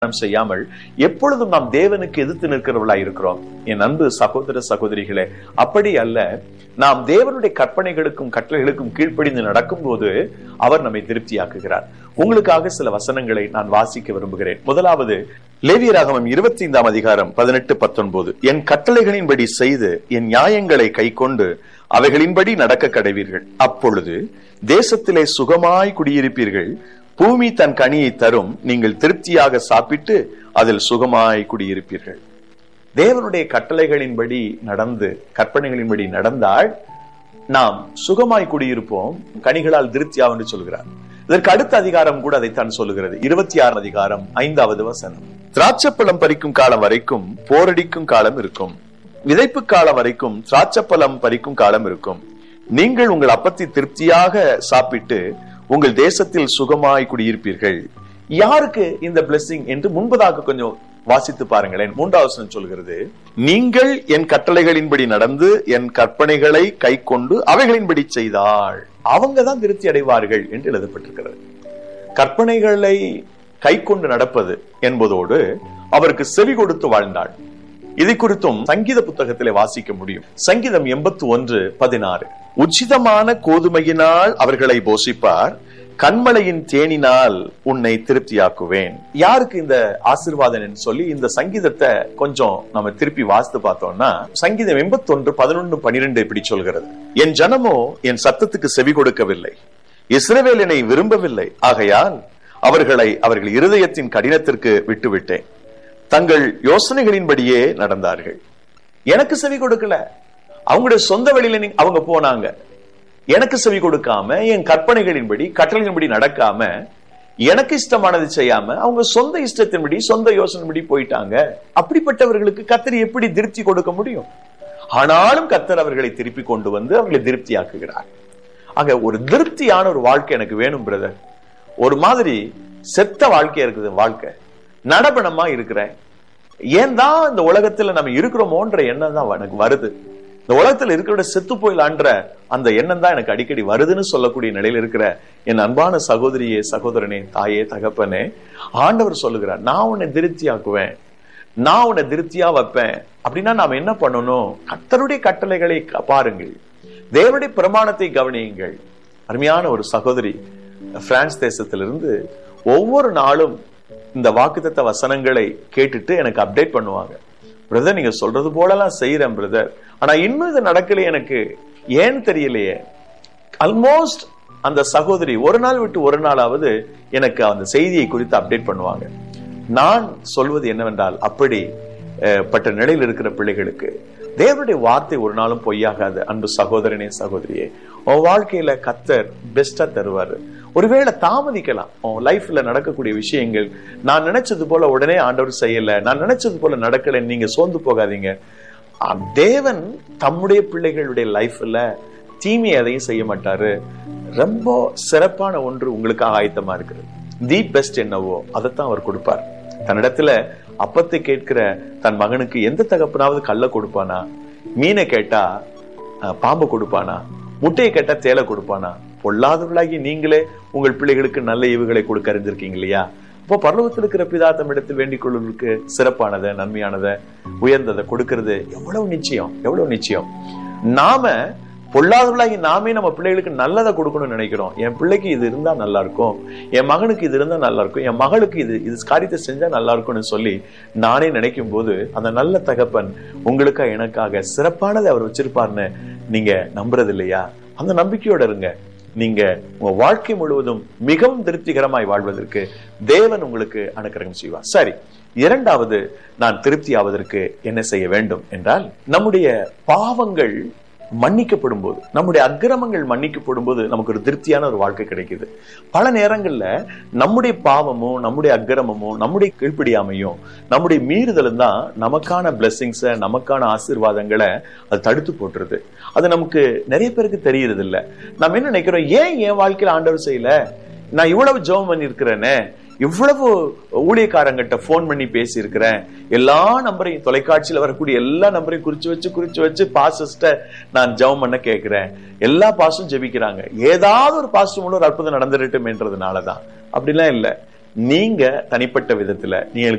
செய்யாமல் எப்பொழுதும் நாம் தேவனுக்கு எதிர்த்து நிற்கிறவர்களா இருக்கிறோம் என் அன்பு சகோதர சகோதரிகளே அப்படி அல்ல நாம் தேவனுடைய கற்பனைகளுக்கும் கட்டளைகளுக்கும் கீழ்ப்படிந்து நடக்கும் போது அவர் நம்மை திருப்தியாக்குகிறார் உங்களுக்காக சில வசனங்களை நான் வாசிக்க விரும்புகிறேன் முதலாவது லேவியராகமம் இருபத்தி ஐந்தாம் அதிகாரம் பதினெட்டு பத்தொன்பது என் கட்டளைகளின்படி செய்து என் நியாயங்களை கைக்கொண்டு அவைகளின்படி நடக்க கடைவீர்கள் அப்பொழுது தேசத்திலே சுகமாய் குடியிருப்பீர்கள் பூமி தன் கனியை தரும் நீங்கள் திருப்தியாக சாப்பிட்டு அதில் சுகமாய் குடியிருப்பீர்கள் தேவனுடைய கட்டளைகளின்படி நடந்து கற்பனைகளின்படி நடந்தால் நாம் சுகமாய் குடியிருப்போம் கனிகளால் திருப்தியாகும் என்று சொல்கிறார் இதற்கு அடுத்த அதிகாரம் கூட அதைத்தான் சொல்லுகிறது இருபத்தி ஆறு அதிகாரம் ஐந்தாவது வசனம் திராட்சப்பழம் பறிக்கும் காலம் வரைக்கும் போரடிக்கும் காலம் இருக்கும் விதைப்பு காலம் வரைக்கும் திராட்சப்பழம் பறிக்கும் காலம் இருக்கும் நீங்கள் உங்கள் அப்பத்தை திருப்தியாக சாப்பிட்டு உங்கள் தேசத்தில் சுகமாய் குடியிருப்பீர்கள் யாருக்கு இந்த பிளெஸிங் என்று முன்பதாக கொஞ்சம் வாசித்து பாருங்களேன் மூன்றாவது சொல்கிறது நீங்கள் என் கட்டளைகளின்படி நடந்து என் கற்பனைகளை கை கொண்டு அவைகளின்படி செய்தால் அவங்க தான் திருப்தி அடைவார்கள் என்று எழுதப்பட்டிருக்கிறது கற்பனைகளை கை கொண்டு நடப்பது என்பதோடு அவருக்கு செவி கொடுத்து வாழ்ந்தாள் இதை குறித்தும் சங்கீத புத்தகத்திலே வாசிக்க முடியும் சங்கீதம் எண்பத்தி ஒன்று பதினாறு உச்சிதமான கோதுமையினால் அவர்களை போஷிப்பார் கண்மலையின் தேனினால் உன்னை திருப்தியாக்குவேன் யாருக்கு இந்த ஆசிர்வாதம் சொல்லி இந்த சங்கீதத்தை கொஞ்சம் நம்ம திருப்பி வாசித்து பார்த்தோம்னா சங்கீதம் எண்பத்தி ஒன்று பதினொன்று பனிரெண்டு இப்படி சொல்கிறது என் ஜனமோ என் சத்தத்துக்கு செவி கொடுக்கவில்லை இஸ்ரவேல் என்னை விரும்பவில்லை ஆகையால் அவர்களை அவர்கள் இருதயத்தின் கடினத்திற்கு விட்டுவிட்டேன் தங்கள் யோசனைகளின்படியே நடந்தார்கள் எனக்கு செவி கொடுக்கல அவங்களுடைய சொந்த வழியில அவங்க போனாங்க எனக்கு செவி கொடுக்காம என் கற்பனைகளின்படி கட்டளைகளின்படி நடக்காம எனக்கு இஷ்டமானது செய்யாம அவங்க சொந்த இஷ்டத்தின்படி சொந்த யோசனைப்படி போயிட்டாங்க அப்படிப்பட்டவர்களுக்கு கத்தர் எப்படி திருப்தி கொடுக்க முடியும் ஆனாலும் கத்தர் அவர்களை திருப்பி கொண்டு வந்து அவர்களை திருப்தி ஆக்குகிறார் ஆக ஒரு திருப்தியான ஒரு வாழ்க்கை எனக்கு வேணும் பிரதர் ஒரு மாதிரி செத்த வாழ்க்கையா இருக்குது வாழ்க்கை நடபணமா இருக்கிறேன் ஏன் தான் இந்த உலகத்துல நம்ம இருக்கிறோமோன்ற எண்ணம் தான் எனக்கு வருது இந்த உலகத்துல இருக்கிற செத்து போயிலான்ற அந்த எண்ணம் தான் எனக்கு அடிக்கடி வருதுன்னு சொல்லக்கூடிய நிலையில இருக்கிற என் அன்பான சகோதரியே சகோதரனே தாயே தகப்பனே ஆண்டவர் சொல்லுகிறார் நான் உன்னை திருப்தியாக்குவேன் நான் உன்னை திருப்தியா வைப்பேன் அப்படின்னா நாம என்ன பண்ணணும் கத்தருடைய கட்டளைகளை பாருங்கள் தேவனுடைய பிரமாணத்தை கவனியுங்கள் அருமையான ஒரு சகோதரி பிரான்ஸ் தேசத்திலிருந்து ஒவ்வொரு நாளும் இந்த வாக்குத்த வசனங்களை கேட்டுட்டு எனக்கு அப்டேட் பண்ணுவாங்க பிரதர் நீங்க சொல்றது போலலாம் செய்யறேன் பிரதர் ஆனா இன்னும் இது நடக்கலையே எனக்கு ஏன் தெரியலையே ஆல்மோஸ்ட் அந்த சகோதரி ஒரு நாள் விட்டு ஒரு நாளாவது எனக்கு அந்த செய்தியை குறித்து அப்டேட் பண்ணுவாங்க நான் சொல்வது என்னவென்றால் அப்படி பட்ட நிலையில் இருக்கிற பிள்ளைகளுக்கு தேவனுடைய வார்த்தை ஒரு நாளும் பொய்யாகாது அன்பு சகோதரனே சகோதரியே உன் வாழ்க்கையில கத்தர் பெஸ்டா தருவாரு ஒருவேளை தாமதிக்கலாம் உன் லைஃப்ல நடக்கக்கூடிய விஷயங்கள் நான் நினைச்சது போல உடனே ஆண்டவர் செய்யல நான் நினைச்சது போல நடக்கல நீங்க சோர்ந்து போகாதீங்க தேவன் தம்முடைய பிள்ளைகளுடைய லைஃப்ல தீமை எதையும் செய்ய மாட்டாரு ரொம்ப சிறப்பான ஒன்று உங்களுக்காக ஆயத்தமா இருக்கிறது தி பெஸ்ட் என்னவோ அதைத்தான் அவர் கொடுப்பார் தன்னிடத்துல அப்பத்தை கேட்கிற தன் மகனுக்கு எந்த தகப்பனாவது கல்ல கொடுப்பானா மீனை கேட்டா பாம்பு கொடுப்பானா முட்டையை கேட்டா தேலை கொடுப்பானா பொல்லாதவர்களாகி நீங்களே உங்கள் பிள்ளைகளுக்கு நல்ல ஈவுகளை கொடுக்க அறிந்திருக்கீங்க இல்லையா இப்போ பரலோகத்தில் இருக்கிற பிதா தம்மிடத்தில் வேண்டிக் கொள்வதற்கு சிறப்பானதை நன்மையானதை உயர்ந்ததை கொடுக்கறது எவ்வளவு நிச்சயம் எவ்வளவு நிச்சயம் நாம பொல்லாதவர்களாகி நாமே நம்ம பிள்ளைகளுக்கு நல்லதை கொடுக்கணும்னு நினைக்கிறோம் என் பிள்ளைக்கு இது இருந்தா நல்லா இருக்கும் என் மகனுக்கு இது இருந்தா நல்லா இருக்கும் என் மகளுக்கு இது இது காரியத்தை செஞ்சா நல்லா இருக்கும்னு சொல்லி நானே நினைக்கும் போது அந்த நல்ல தகப்பன் உங்களுக்கா எனக்காக சிறப்பானதை அவர் வச்சிருப்பார்னு நீங்க நம்புறது இல்லையா அந்த நம்பிக்கையோட இருங்க நீங்க உங்க வாழ்க்கை முழுவதும் மிகவும் திருப்திகரமாய் வாழ்வதற்கு தேவன் உங்களுக்கு அனுக்கிரகம் செய்வார் சரி இரண்டாவது நான் திருப்தி ஆவதற்கு என்ன செய்ய வேண்டும் என்றால் நம்முடைய பாவங்கள் மன்னிக்கப்படும் போது நம்முடைய அக்கிரமங்கள் மன்னிக்கப்படும் போது நமக்கு ஒரு திருப்தியான ஒரு வாழ்க்கை கிடைக்குது பல நேரங்கள்ல நம்முடைய பாவமும் நம்முடைய அக்கிரமமும் நம்முடைய கீழ்ப்படியாமையும் நம்முடைய மீறுதலும் தான் நமக்கான பிளெஸிங்ஸ நமக்கான ஆசீர்வாதங்களை அது தடுத்து போட்டுருது அது நமக்கு நிறைய பேருக்கு தெரியறது இல்ல நம்ம என்ன நினைக்கிறோம் ஏன் என் வாழ்க்கையில ஆண்டவர் செய்யல நான் இவ்வளவு ஜெபம் பண்ணிருக்கிறேனே இவ்வளவு ஊழியக்காரங்கிட்ட போன் பண்ணி பேசி இருக்கிறேன் எல்லா நம்பரையும் தொலைக்காட்சியில வரக்கூடிய எல்லா நம்பரையும் குறிச்சு வச்சு குறிச்சு வச்சு பாஸ்ட நான் ஜெபம் பண்ண கேட்கிறேன் எல்லா பாஸ்டும் ஜெபிக்கிறாங்க ஏதாவது ஒரு பாஸ்ட் மூலம் ஒரு அற்புதம் நடந்துடட்டும் என்றதுனாலதான் அப்படிலாம் இல்ல நீங்க தனிப்பட்ட விதத்துல நீங்க